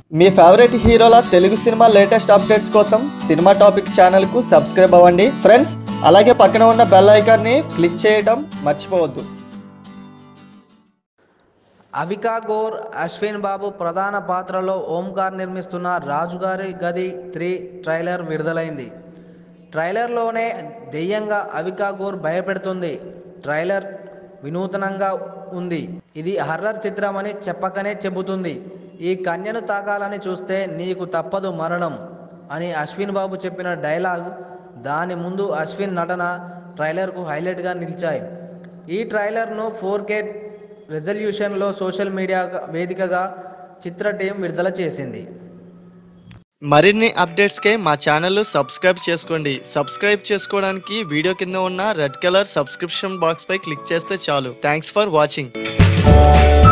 మీ favourite హీరోల Telugu cinema latest updates కోసం cinema topic ఛానల్కు సబ్స్క్రైబ్ అవ్వండి ఫ్రెండ్స్ అలాగే పక్కన ఉన్న బెల్ ఐకాన్ని క్లిక్ చేయడం మర్చిపోవద్దు అవికా గోర్ అశ్విన్ బాబు ప్రధాన పాత్రలో ఓంకార్ నిర్మిస్తున్న రాజుగారి గది త్రీ ట్రైలర్ విడుదలైంది ట్రైలర్లోనే దెయ్యంగా అవికా గోర్ భయపెడుతుంది ట్రైలర్ వినూతనంగా ఉంది ఇది హర్రర్ చిత్రమని చెప్పకనే చెబుతుంది ఈ కన్యను తాకాలని చూస్తే నీకు తప్పదు మరణం అని అశ్విన్ బాబు చెప్పిన డైలాగ్ దాని ముందు అశ్విన్ నటన ట్రైలర్కు హైలైట్గా నిలిచాయి ఈ ట్రైలర్ను ఫోర్ కే రెజల్యూషన్లో సోషల్ మీడియా వేదికగా చిత్ర టీం విడుదల చేసింది మరిన్ని అప్డేట్స్కే మా ఛానల్ సబ్స్క్రైబ్ చేసుకోండి సబ్స్క్రైబ్ చేసుకోవడానికి వీడియో కింద ఉన్న రెడ్ కలర్ సబ్స్క్రిప్షన్ బాక్స్ పై క్లిక్ చేస్తే చాలు థ్యాంక్స్ ఫర్ వాచింగ్